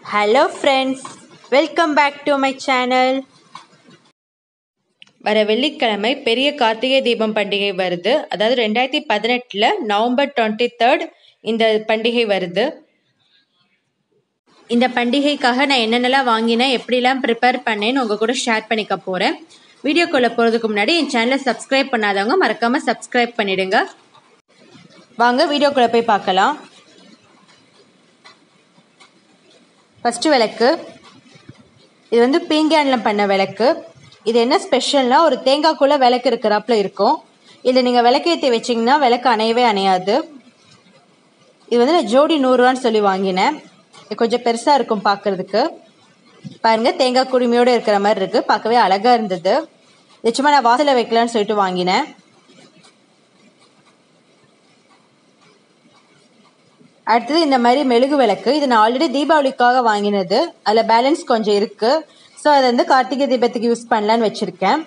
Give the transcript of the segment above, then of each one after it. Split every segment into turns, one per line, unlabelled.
hello friends welcome back to my channel வர வெள்ளிக்கிழமை பெரிய கார்த்திகை தீபம் பண்டிகை வருது அதாவது ரெண்டாயிரத்தி பதினெட்டில் நவம்பர் டுவெண்ட்டி தேர்ட் இந்த பண்டிகை வருது இந்த பண்டிகைக்காக நான் என்னென்னலாம் வாங்கினேன் எப்படிலாம் ப்ரிப்பேர் பண்ணேன்னு உங்கள் கூட ஷேர் பண்ணிக்க போகிறேன் வீடியோக்குள்ளே போகிறதுக்கு முன்னாடி என் சேனலை சப்ஸ்கிரைப் பண்ணாதவங்க மறக்காமல் சப்ஸ்கிரைப் பண்ணிடுங்க வாங்க வீடியோக்குள்ளே போய் பார்க்கலாம் ஃபஸ்ட்டு விளக்கு இது வந்து பீங்கானில் பண்ண விளக்கு இது என்ன ஸ்பெஷல்னால் ஒரு தேங்காய்க்குள்ளே விளக்கு இருக்கிறாப்புல இருக்கும் இதில் நீங்கள் விளக்கேற்றி வச்சிங்கன்னா விளக்கு அணையவே அணையாது இது வந்து நான் ஜோடி நூறுரூவான்னு சொல்லி வாங்கினேன் இது கொஞ்சம் பெருசாக இருக்கும் பார்க்குறதுக்கு பாருங்கள் தேங்காய் குடுமையோடு இருக்கிற மாதிரி இருக்குது பார்க்கவே அழகாக இருந்தது இது சும்மா நான் வாசலில் வைக்கலான்னு சொல்லிட்டு வாங்கினேன் அடுத்தது இந்த மாதிரி மெழுகு விளக்கு இது நான் ஆல்ரெடி தீபாவளிக்காக வாங்கினது அதில் பேலன்ஸ் கொஞ்சம் இருக்குது ஸோ அதை வந்து கார்த்திகை தீபத்துக்கு யூஸ் பண்ணலான்னு வச்சுருக்கேன்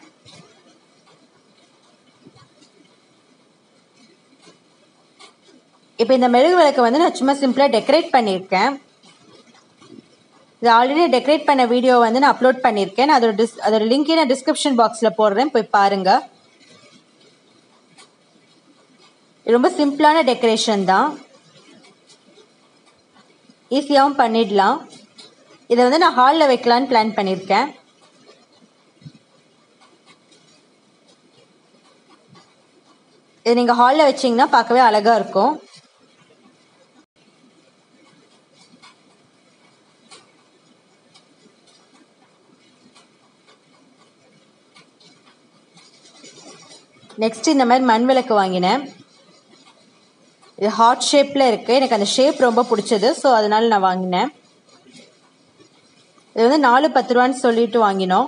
இப்போ இந்த மெழுகு விளக்கை வந்து நான் சும்மா சிம்பிளாக டெக்கரேட் பண்ணியிருக்கேன் இது ஆல்ரெடி டெக்கரேட் பண்ண வீடியோ வந்து நான் அப்லோட் பண்ணியிருக்கேன் அதோட டிஸ் அதோட லிங்க்கே நான் டிஸ்கிரிப்ஷன் பாக்ஸில் போடுறேன் போய் பாருங்கள் ரொம்ப சிம்பிளான டெக்கரேஷன் தான் ஈஸியாகவும் பண்ணிடலாம் இதை வந்து நான் ஹாலில் வைக்கலான்னு பிளான் பண்ணியிருக்கேன் இது நீங்கள் ஹாலில் வச்சிங்கன்னா பார்க்கவே அழகாக இருக்கும் நெக்ஸ்ட் இந்த மாதிரி மண் விளக்கு வாங்கினேன் இது ஹார்ட் ஷேப்பில் இருக்குது எனக்கு அந்த ஷேப் ரொம்ப பிடிச்சது ஸோ அதனால நான் வாங்கினேன் இது வந்து நாலு பத்து ரூபான்னு சொல்லிட்டு வாங்கினோம்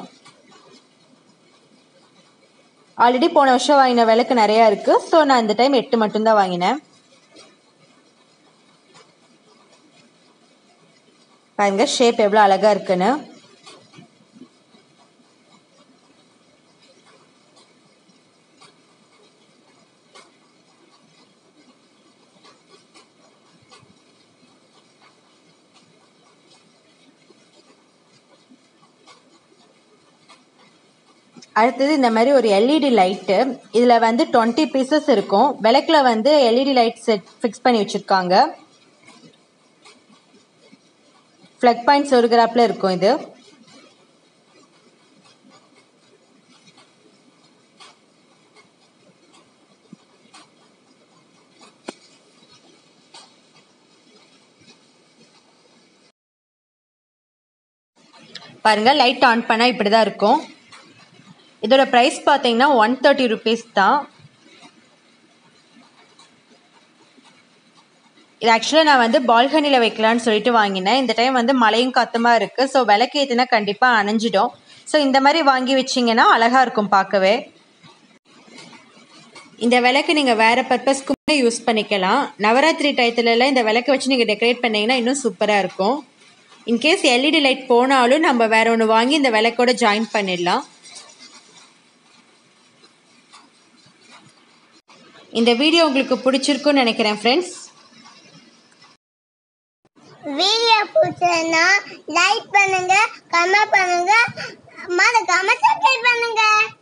ஆல்ரெடி போன வருஷம் வாங்கின விளக்கு நிறையா இருக்குது ஸோ நான் இந்த டைம் எட்டு மட்டும்தான் வாங்கினேன் பாருங்க ஷேப் எவ்வளோ அழகாக இருக்குன்னு அடுத்தது இந்த மாதிரி ஒரு எல்இடி லைட்டு இதில் வந்து டுவெண்ட்டி பீசஸ் இருக்கும் விளக்கில் வந்து எல்இடி லைட் செட் ஃபிக்ஸ் பண்ணி வச்சுருக்காங்க ஃப்ளக் பாயிண்ட் சொருகிறாப்பில் இருக்கும் இது பாருங்கள் லைட் ஆன் பண்ணால் இப்படி தான் இருக்கும் இதோட ப்ரைஸ் பார்த்தீங்கன்னா ஒன் தேர்ட்டி ருபீஸ் தான் இது ஆக்சுவலாக நான் வந்து பால்கனியில் வைக்கலான்னு சொல்லிட்டு வாங்கினேன் இந்த டைம் வந்து மழையும் காற்றுமாக இருக்குது ஸோ விளக்கு ஏற்றினா கண்டிப்பாக அணைஞ்சிடும் ஸோ இந்த மாதிரி வாங்கி வச்சிங்கன்னா அழகாக இருக்கும் பார்க்கவே இந்த விளக்கு நீங்கள் வேறு பர்பஸ்க்கு யூஸ் பண்ணிக்கலாம் நவராத்திரி டயத்துலலாம் இந்த விளக்கு வச்சு நீங்கள் டெக்கரேட் பண்ணிங்கன்னா இன்னும் சூப்பராக இருக்கும் இன்கேஸ் எல்இடி லைட் போனாலும் நம்ம வேற ஒன்று வாங்கி இந்த விளக்கோட ஜாயின் பண்ணிடலாம் இந்த வீடியோ உங்களுக்கு பிடிச்சிருக்குன்னு நினைக்கிறேன் ஃப்ரெண்ட்ஸ்
வீடியோ பிடிச்சதுன்னா லைக் பண்ணுங்க கமெண்ட் பண்ணுங்க மறக்காம சப்ஸ்கிரைப் பண்ணுங்க